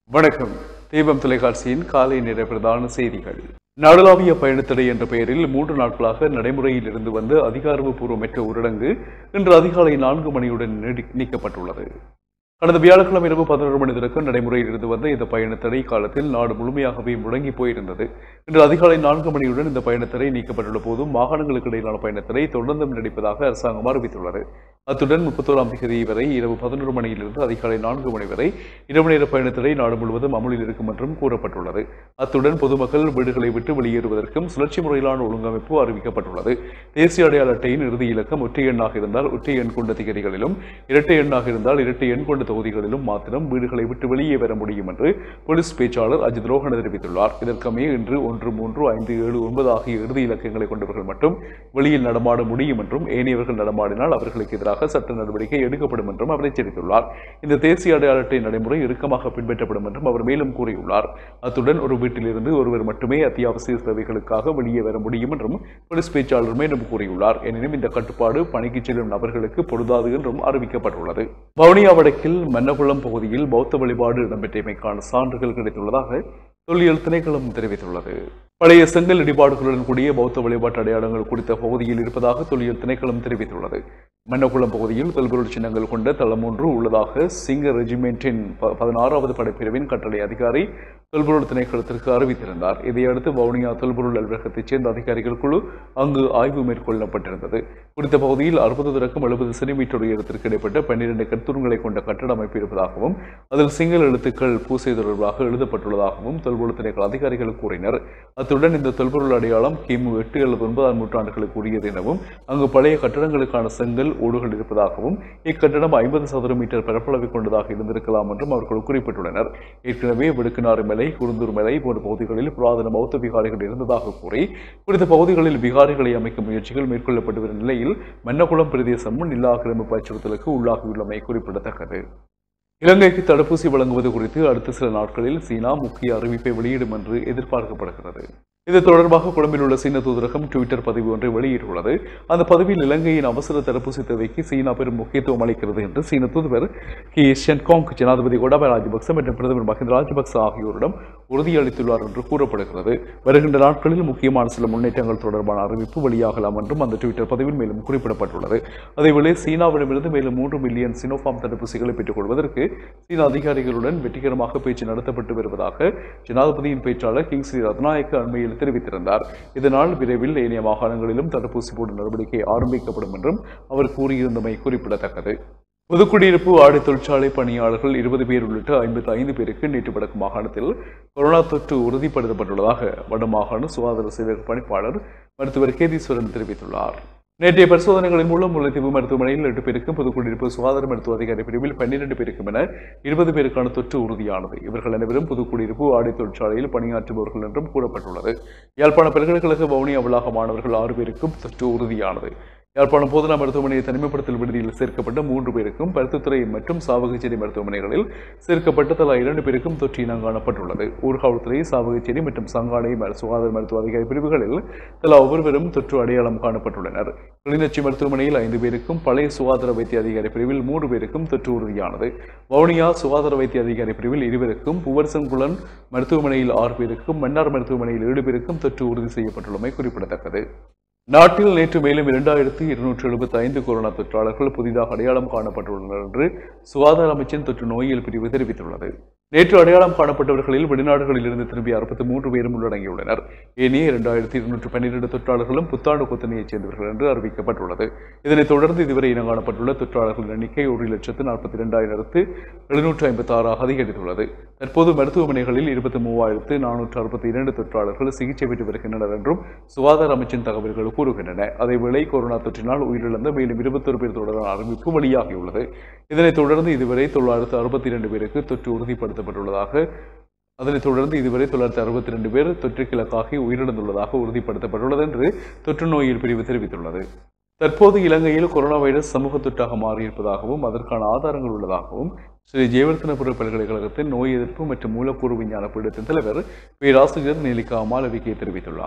வணக்கம் தீபம் தொலைக்காட்சியின் காலை நேர பிரதான செய்திகள் நாடளாவிய பயணத்தடை என்ற பெயரில் மூன்று நாட்களாக நடைமுறையில் இருந்து வந்த அதிகாரப்பூர்வமற்ற ஊரடங்கு இன்று அதிகாலை நான்கு மணியுடன் நீடி- நீக்கப்பட்டுள்ளது கடந்த வியாழக்கிழமை இரவு பதினொரு மணி வரைக்கும் நடைமுறையில் இருந்து வந்த இந்த பயணத்தடை காலத்தில் நாடு முழுமையாகவே முடங்கி போயிருந்தது இன்று அதிகாலை நான்கு மணியுடன் இந்த பயணத்தடை நீக்கப்பட்டுள்ள போதும் மாகாணங்களுக்கு இடையிலான பயணத்தடை தொடர்ந்தும் நீடிப்பதாக அரசாங்கம் அறிவித்துள்ளது அத்துடன் முப்பத்தோராம் தேதி வரை இரவு பதினொரு மணியிலிருந்து அதிகாலை நான்கு மணி வரை இரவு நேர பயணத்தடை நாடு முழுவதும் அமலில் இருக்கும் என்றும் கூறப்பட்டுள்ளது அத்துடன் பொதுமக்கள் வீடுகளை விட்டு வெளியேறுவதற்கும் சுழற்சி முறையிலான ஒழுங்கமைப்பு அறிவிக்கப்பட்டுள்ளது தேசிய அடையாள அட்டையின் இறுதி இலக்கம் ஒற்றை எண்ணாக இருந்தால் ஒற்றை எண் கொண்ட திகதிகளிலும் இரட்டை எண்ணாக இருந்தால் இரட்டை எண் கொண்ட தொகுதிகளிலும் மாத்திரம் வீடுகளை விட்டு வெளியே வர முடியும் என்று போலீஸ் பேச்சாளர் அஜித் ரோஹன் தெரிவித்துள்ளார் இதற்கமைய இன்று ஒன்று மூன்று ஐந்து ஏழு ஒன்பது ஆகிய இறுதி இலக்கங்களை கொண்டவர்கள் மட்டும் வெளியில் நடமாட முடியும் என்றும் ஏனையவர்கள் நடமாடினால் அவர்களுக்கு எதிராக சட்ட நடவடிக்கை எடுக்கப்படும் என்றும் அவர் எச்சரித்துள்ளார் இந்த தேசிய அடையாள அட்டை நடைமுறை இறுக்கமாக பின்பற்றப்படும் என்றும் அவர் மேலும் கூறியுள்ளார் அத்துடன் ஒரு வீட்டிலிருந்து ஒருவர் மட்டுமே அத்தியாவசிய சேவைகளுக்காக வெளியே வர முடியும் என்றும் போலீஸ் பேச்சாளர் மேலும் கூறியுள்ளார் எனினும் இந்த கட்டுப்பாடு பணிக்கு செல்லும் நபர்களுக்கு பொருந்தாது என்றும் அறிவிக்கப்பட்டுள்ளது வவுனியா வடக்கில் மன்னகுளம் பகுதியில் பௌத்த வழிபாடு இடம்பெற்றமைக்கான சான்றுகள் கிடைத்துள்ளதாக தொல்லியல் திணைக்களம் தெரிவித்துள்ளது பழைய செங்கல் இடிபாடுகளுடன் கூடிய பௌத்த வழிபாட்டு அடையாளங்கள் குறித்த பகுதியில் இருப்பதாக தொல்லியல் திணைக்களம் தெரிவித்துள்ளது மன்னகுளம் பகுதியில் தொல்பொருள் சின்னங்கள் கொண்ட தளம் ஒன்று உள்ளதாக சிங்க ரெஜிமெண்டின் ப- பதினாறாவது படைப்பிரிவின் கட்டளை அதிகாரி தொல்பொருள் திணைக்களத்திற்கு அறிவித்திருந்தார் இதையடுத்து வவுனியா தொல்பொருள் அலுவலகத்தைச் சேர்ந்த அதிகாரிகள் குழு அங்கு ஆய்வு மேற்கொள்ளப்பட்டிருந்தது குறித்த பகுதியில் அறுபது தொடக்கம் எழுபது சென்டிமீட்டர் உயரத்திற்கு இடைப்பட்ட பன்னிரண்டு கற்தூண்களை கொண்ட கட்டட அமைப்பு இருப்பதாகவும் அதில் சிங்கள எழுத்துக்கள் பூசை தொடர்பாக எழுதப்பட்டுள்ளதாகவும் தொல்பொருள் திணைக்கள அதிகாரிகள் கூறினர் அத்துடன் இந்த தொல்பொருள் அடையாளம் கிமு எட்டு அல்லது ஒன்பதாம் நூற்றாண்டுகளுக்கு உரியது எனவும் அங்கு பழைய கட்டடங்களுக்கான செங்கல் ஓடுகள் இருப்பதாகவும் இக்கட்டடம் ஐம்பது சதுர மீட்டர் பரப்பளவை கொண்டதாக இருந்திருக்கலாம் என்றும் அவர்கள் குறிப்பிட்டுள்ளனர் ஏற்கனவே விடுக்குநாறு மலை குருந்தூர் மலை போன்ற பகுதிகளில் புராதன பௌத்த விகாரிகள் இருந்ததாக கூறி குறித்த பகுதிகளில் விகாரிகளை அமைக்கும் முயற்சிகள் மேற்கொள்ளப்பட்டு வரும் நிலையில் மன்னகுளம் பிரதேசமும் நில ஆக்கிரமிப்பு அச்சுறுத்தலுக்கு உள்ளாகியுள்ளமை குறிப்பிடத்தக்கது இலங்கைக்கு தடுப்பூசி வழங்குவது குறித்து அடுத்த சில நாட்களில் சீனா முக்கிய அறிவிப்பை வெளியிடும் என்று எதிர்பார்க்கப்படுகிறது இது தொடர்பாக கொழும்பில் உள்ள சீன தூதரகம் ட்விட்டர் பதிவு ஒன்றை வெளியிட்டுள்ளது அந்த பதிவில் இலங்கையின் அவசர தடுப்பூசி தேவைக்கு சீனா பெரும் முக்கியத்துவம் அளிக்கிறது என்று சீன தூதுவர் கி ஷென்காங் ஜனாதிபதி கோடபாய ராஜபக்ச மற்றும் பிரதமர் மஹிந்த ராஜபக்ச ஆகியோரிடம் உறுதியளித்துள்ளார் என்று கூறப்படுகிறது வருகின்ற நாட்களில் முக்கியமான சில முன்னேற்றங்கள் தொடர்பான அறிவிப்பு வெளியாகலாம் என்றும் அந்த ட்விட்டர் பதிவில் மேலும் குறிப்பிடப்பட்டுள்ளது அதேவேளை சீனாவிடமிருந்து மேலும் மூன்று மில்லியன் சினோஃபார்ம் தடுப்பூசிகளை பெற்றுக் கொள்வதற்கு சீன அதிகாரிகளுடன் வெற்றிகரமாக பேச்சு நடத்தப்பட்டு வருவதாக ஜனாதிபதியின் பேச்சாளர் கிங்ஸ்லி ரத்நாயக்க அண்மையில் தெரிவித்திருந்தார் இதனால் விரைவில் ஏனைய மாகாணங்களிலும் தடுப்பூசி போடும் நடவடிக்கை ஆரம்பிக்கப்படும் என்றும் அவர் கூறியிருந்தமை குறிப்பிடத்தக்கது புதுக்குடியிருப்பு ஆடை தொழிற்சாலை பணியாளர்கள் இருபது பேர் உள்ளிட்ட ஐம்பத்தி ஐந்து பேருக்கு நேற்று வடக்கு மாகாணத்தில் கொரோனா தொற்று உறுதிப்படுத்தப்பட்டுள்ளதாக வடமாகாண சுகாதார சேவை பணிப்பாளர் மருத்துவர் கேதீஸ்வரன் தெரிவித்துள்ளார் நேற்றைய பரிசோதனைகளின் மூலம் முல்லைத்தீவு மருத்துவமனையில் எட்டு பேருக்கும் புதுக்குடியிருப்பு சுகாதார மருத்துவ அதிகாரி பிரிவில் பன்னிரண்டு பேருக்கும் என இருபது பேருக்கான தொற்று உறுதியானது இவர்கள் அனைவரும் புதுக்குடியிருப்பு ஆடை தொழிற்சாலையில் பணியாற்றுபவர்கள் என்றும் கூறப்பட்டுள்ளது யாழ்ப்பாண பல்கலைக்கழக வவுனியா வளாக மாணவர்கள் ஆறு பேருக்கும் தொற்று உறுதியானது யாழ்ப்பாணம் போதனா மருத்துவமனை தனிமைப்படுத்தல் விடுதியில் சேர்க்கப்பட்ட மூன்று பேருக்கும் பருத்தித்துறை மற்றும் சாவகச்சேரி மருத்துவமனைகளில் சேர்க்கப்பட்ட தலா இரண்டு பேருக்கும் தொற்று இனம் காணப்பட்டுள்ளது ஊர்காவல்துறை சாவகச்சேரி மற்றும் சங்கானை ம- சுகாதார மருத்துவ அதிகாரி பிரிவுகளில் தலா ஒவ்வொருவரும் தொற்று அடையாளம் காணப்பட்டுள்ளனர் கிளிநொச்சி மருத்துவமனையில் ஐந்து பேருக்கும் பழைய சுகாதார வைத்திய அதிகாரி பிரிவில் மூன்று பேருக்கும் தொற்று உறுதியானது வவுனியா சுகாதார வைத்திய அதிகாரி பிரிவில் இருவருக்கும் புவர்சங்குளன் மருத்துவமனையில் ஆறு பேருக்கும் மன்னார் மருத்துவமனையில் ஏழு பேருக்கும் தொற்று உறுதி செய்யப்பட்டுள்ளமை குறிப்பிடத்தக்கது நாட்டில் நேற்று மேலும் இரண்டாயிரத்தி இருநூற்று எழுபத்தி ஐந்து கொரோனா தொற்றாளர்கள் புதிதாக அடையாளம் காணப்பட்டுள்ளனர் என்று சுகாதார அமைச்சின் தொற்று நோயியல் பிரிவு தெரிவித்துள்ளது நேற்று அடையாளம் காணப்பட்டவர்களில் வெளிநாடுகளில் இருந்து திரும்பிய அறுபத்தி மூன்று பேரும் உள்ளடங்கியுள்ளனர் ஏனைய இரண்டாயிரத்தி இருநூற்று பன்னிரண்டு தொற்றாளர்களும் புத்தாண்டு கொத்தனையைச் சேர்ந்தவர்கள் என்று அறிவிக்கப்பட்டுள்ளது இதனைத் தொடர்ந்து இதுவரை இனம் காணப்பட்டுள்ள தொற்றாளர்களின் எண்ணிக்கை ஒரு லட்சத்து நாற்பத்தி இரண்டாயிரத்து எழுநூற்று ஐம்பத்தி ஆறாக அதிகரித்துள்ளது தற்போது மருத்துவமனைகளில் இருபத்தி மூவாயிரத்து நானூற்று அறுபத்தி இரண்டு தொற்றாளர்கள் சிகிச்சை பெற்று வருகின்றனர் என்றும் சுகாதார அமைச்சின் தகவல்கள் கூறுகின்றன அதேவேளை கொரோனா தொற்றினால் உயிரிழந்த மேலும் இருபத்தொரு பேர் தொடரான அறிவிப்பு வெளியாகியுள்ளது இதனைத் தொடர்ந்து இதுவரை தொள்ளாயிரத்து அறுபத்தி இரண்டு பேருக்கு தொற்று உறுதிப்படுத்தப்பட்டுள்ளதாக அதனைத் தொடர்ந்து இதுவரை தொள்ளாயிரத்தி அறுபத்தி ரெண்டு பேர் தொற்றுக்கு இலக்காகி உயிரிழந்துள்ளதாக உறுதிப்படுத்தப்பட்டுள்ளது என்று தொற்று நோயியல் பிரிவு தெரிவித்துள்ளது தற்போது இலங்கையில் கொரோனா வைரஸ் சமூக தொற்றாக மாறியிருப்பதாகவும் அதற்கான ஆதாரங்கள் உள்ளதாகவும் ஸ்ரீ ஜெயவர்த்தனபுர பல்கலைக்கழகத்தின் நோய் எதிர்ப்பு மற்றும் மூலக்கூறு விஞ்ஞான பீடத்தின் தலைவர் பேராசிரியர் நீலிகா மாலவிகை தெரிவித்துள்ளார்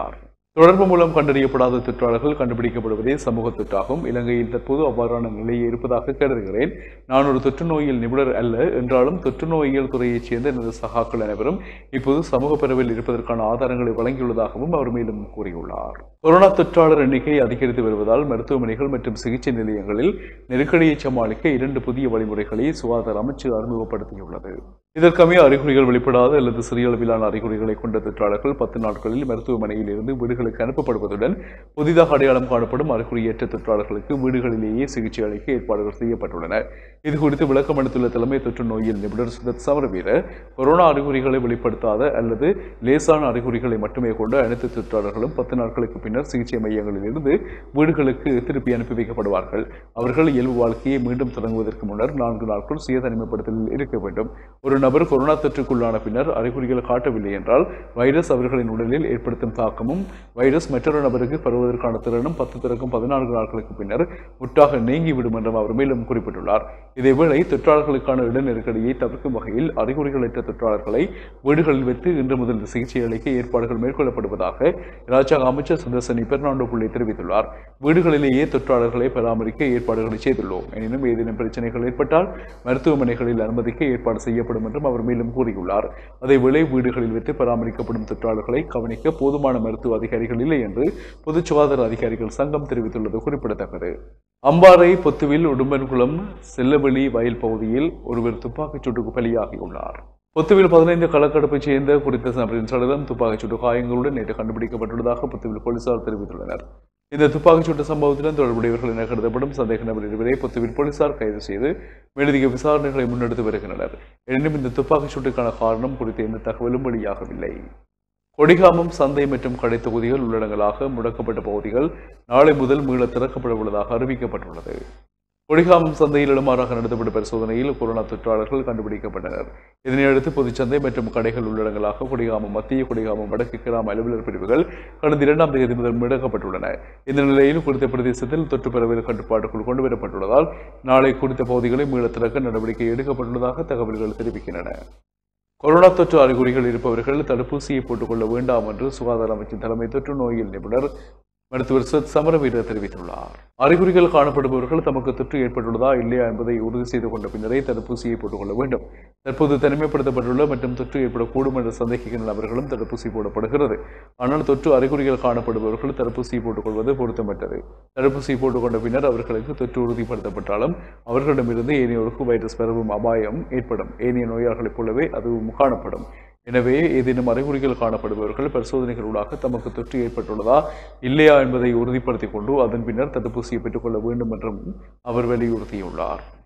தொடர்பு மூலம் கண்டறியப்படாத தொற்றாளர்கள் கண்டுபிடிக்கப்படுவதே சமூக தொற்றாகும் இலங்கையில் தற்போது அவ்வாறான நிலையே இருப்பதாக கருதுகிறேன் நான் ஒரு தொற்று நோயில் நிபுணர் அல்ல என்றாலும் தொற்று நோயியல் துறையைச் சேர்ந்த எனது சகாக்கள் அனைவரும் இப்போது சமூக பரவல் இருப்பதற்கான ஆதாரங்களை வழங்கியுள்ளதாகவும் அவர் மேலும் கூறியுள்ளார் கொரோனா தொற்றாளர் எண்ணிக்கை அதிகரித்து வருவதால் மருத்துவமனைகள் மற்றும் சிகிச்சை நிலையங்களில் நெருக்கடியை சமாளிக்க இரண்டு புதிய வழிமுறைகளை சுகாதார அமைச்சு அறிமுகப்படுத்தியுள்ளது இதற்கமைய அறிகுறிகள் வெளிப்படாத அல்லது சிறிய அளவிலான அறிகுறிகளை கொண்ட தொற்றாளர்கள் பத்து நாட்களில் மருத்துவமனையில் இருந்து வீடுகளுக்கு அனுப்பப்படுவதுடன் புதிதாக அடையாளம் காணப்படும் அறிகுறியற்ற தொற்றாளர்களுக்கு வீடுகளிலேயே சிகிச்சை அளிக்க ஏற்பாடுகள் செய்யப்பட்டுள்ளன இது குறித்து விளக்கம் அளித்துள்ள தலைமை தொற்று நோயில் நிபுணர் சுதத் சமரவீர கொரோனா அறிகுறிகளை வெளிப்படுத்தாத அல்லது லேசான அறிகுறிகளை மட்டுமே கொண்ட அனைத்து தொற்றாளர்களும் பத்து நாட்களுக்கு பின்னர் சிகிச்சை மையங்களில் இருந்து வீடுகளுக்கு திருப்பி அனுப்பி வைக்கப்படுவார்கள் அவர்கள் இயல்பு வாழ்க்கையை மீண்டும் தொடங்குவதற்கு முன்னர் நான்கு நாட்கள் சுய தனிமைப்படுத்தலில் இருக்க வேண்டும் ஒரு நபர் கொரோனா தொற்றுக்குள்ளான பின்னர் அறிகுறிகள் காட்டவில்லை என்றால் வைரஸ் அவர்களின் உடலில் ஏற்படுத்தும் தாக்கமும் வைரஸ் மற்றொரு நபருக்கு பரவுவதற்கான திறனும் பத்து திறக்கும் பதினான்கு நாட்களுக்கு பின்னர் முற்றாக நீங்கிவிடும் என்றும் அவர் மேலும் குறிப்பிட்டுள்ளார் இதேவேளை தொற்றாளர்களுக்கான இட நெருக்கடியை தவிர்க்கும் வகையில் அறிகுறிகளற்ற தொற்றாளர்களை வீடுகளில் வைத்து இன்று முதல் சிகிச்சை அளிக்க ஏற்பாடுகள் மேற்கொள்ளப்படுவதாக இராஜாங்க அமைச்சர் சுதர்சனி பெர்னாண்டோ புள்ளி தெரிவித்துள்ளார் வீடுகளிலேயே தொற்றாளர்களை பராமரிக்க ஏற்பாடுகளை செய்துள்ளோம் எனினும் ஏதேனும் பிரச்சனைகள் ஏற்பட்டால் மருத்துவமனைகளில் அனுமதிக்க ஏற்பாடு செய்யப்படும் என்றும் அவர் மேலும் கூறியுள்ளார் அதேவேளை வீடுகளில் வைத்து பராமரிக்கப்படும் தொற்றாளர்களை கவனிக்க போதுமான மருத்துவ அதிகாரிகள் இல்லை என்று பொது சுகாதார அதிகாரிகள் சங்கம் தெரிவித்துள்ளது குறிப்பிடத்தக்கது அம்பாறை பொத்துவில் உடும்பன்குளம் செல்லவெளி வயல் பகுதியில் ஒருவர் துப்பாக்கிச் சூட்டுக்கு பலியாகியுள்ளார் பொத்துவில் பதினைந்து களக்கடுப்பைச் சேர்ந்த குறித்த நபரின் சடலம் துப்பாக்கிச் சூட்டு காயங்களுடன் நேற்று கண்டுபிடிக்கப்பட்டுள்ளதாக பொத்துவில் போலீசார் தெரிவித்துள்ளனர் இந்த துப்பாக்கிச் சூட்டு சம்பவத்துடன் தொடர்புடையவர்கள் என கருதப்படும் சந்தேக நபர் இருவரை பொத்துவில் போலீசார் கைது செய்து மேலதிக விசாரணைகளை முன்னெடுத்து வருகின்றனர் எனினும் இந்த துப்பாக்கிச் சூட்டுக்கான காரணம் குறித்த எந்த தகவலும் வெளியாகவில்லை கொடிகாமம் சந்தை மற்றும் கடை தொகுதிகள் உள்ளடங்கலாக முடக்கப்பட்ட பகுதிகள் நாளை முதல் மீள திறக்கப்பட உள்ளதாக அறிவிக்கப்பட்டுள்ளது கொடிகாமம் சந்தையில் இடமாறாக நடத்தப்பட்ட பரிசோதனையில் கொரோனா தொற்றாளர்கள் கண்டுபிடிக்கப்பட்டனர் இதனையடுத்து பொதுச்சந்தை மற்றும் கடைகள் உள்ளடங்கலாக கொடிகாமம் மத்திய கொடிகாமம் வடக்கு கிராம அலுவலர் பிரிவுகள் கடந்த இரண்டாம் தேதி முதல் முடக்கப்பட்டுள்ளன இந்த நிலையில் குறித்த பிரதேசத்தில் தொற்று பரவல் கட்டுப்பாட்டுக்குள் கொண்டுவரப்பட்டுள்ளதால் நாளை குறித்த பகுதிகளை மீள திறக்க நடவடிக்கை எடுக்கப்பட்டுள்ளதாக தகவல்கள் தெரிவிக்கின்றன கொரோனா தொற்று அறிகுறிகள் இருப்பவர்கள் தடுப்பூசியை போட்டுக்கொள்ள வேண்டாம் என்று சுகாதார அமைச்சின் தலைமை தொற்று நோயியல் நிபுணர் மருத்துவர் சத் சமரவீரர் தெரிவித்துள்ளார் அறிகுறிகள் காணப்படுபவர்கள் தமக்கு தொற்று ஏற்பட்டுள்ளதா இல்லையா என்பதை உறுதி செய்து கொண்ட பின்னரே தடுப்பூசியை போட்டுக்கொள்ள வேண்டும் தற்போது தனிமைப்படுத்தப்பட்டுள்ள மற்றும் தொற்று ஏற்படக்கூடும் என்று சந்தேகிக்கின்ற நபர்களும் தடுப்பூசி போடப்படுகிறது ஆனால் தொற்று அறிகுறிகள் காணப்படுபவர்கள் தடுப்பூசியை போட்டுக்கொள்வது பொருத்தமற்றது தடுப்பூசி போட்டுக்கொண்ட பின்னர் அவர்களுக்கு தொற்று உறுதிப்படுத்தப்பட்டாலும் அவர்களிடமிருந்து ஏனையோருக்கு வைரஸ் பரவும் அபாயம் ஏற்படும் ஏனைய நோயாளர்களைப் போலவே அதுவும் காணப்படும் எனவே ஏதேனும் அறிகுறிகள் காணப்படுபவர்கள் பரிசோதனைகளூடாக தமக்கு தொற்று ஏற்பட்டுள்ளதா இல்லையா என்பதை உறுதிப்படுத்திக் கொண்டு அதன் பின்னர் தடுப்பூசியை பெற்றுக்கொள்ள வேண்டும் என்றும் அவர் வலியுறுத்தியுள்ளார்